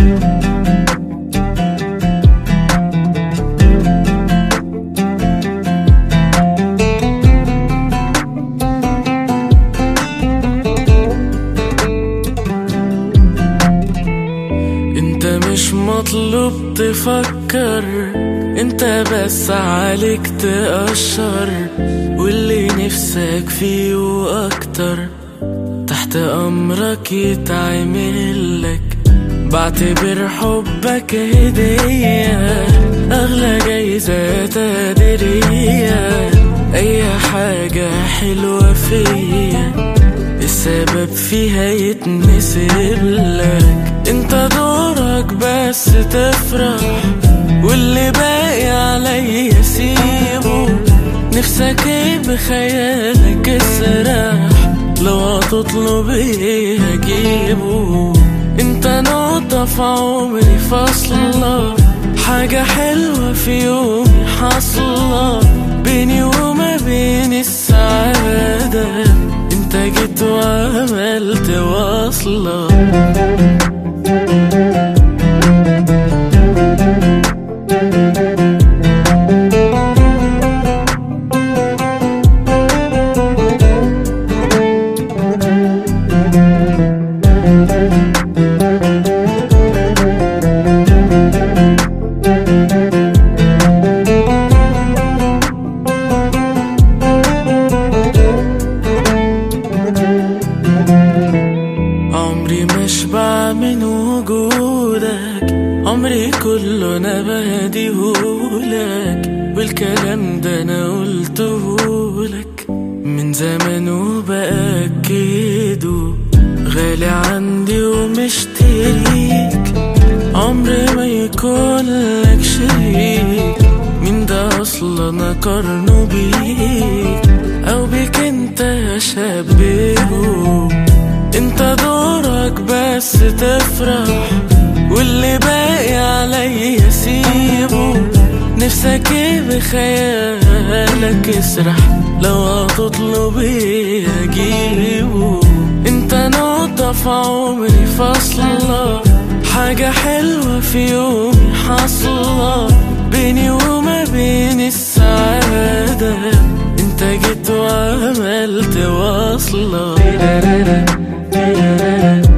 انت مش مطلوب تفكر انت بس عليك تقشر واللي نفسك فيه واكتر تحت امرك يتعمل لك بعتبر حبك هدية اغلى جايزة تقديرية اي حاجة حلوة فيا السبب فيها يتنسب لك انت دورك بس تفرح واللي باقي عليا سيبه نفسك ايه بخيالك اسرح لو هتطلب ايه هجيبه انت نقطة في عمري فاصلة حاجة حلوة في يومي حاصلة بيني وما بين السعادة انت جيت وعملت واصلة عمري مشبع من وجودك عمري كله انا بهديهولك والكلام ده انا قلتهولك من زمان وبأكده غالي عندي ومشتريك عمري ما يكون لك شريك مين ده اصلا اقارنه بيك او بيك انت شبهه انت دورك بس تفرح واللي باقي عليا سيبه نفسك ايه بخيالك اسرح لو هتطلب ايه اجيبه انت نقطة في عمري فاصلة حاجة حلوة في يومي حاصلة بيني وما بين السعادة انت جيت وعملت واصلة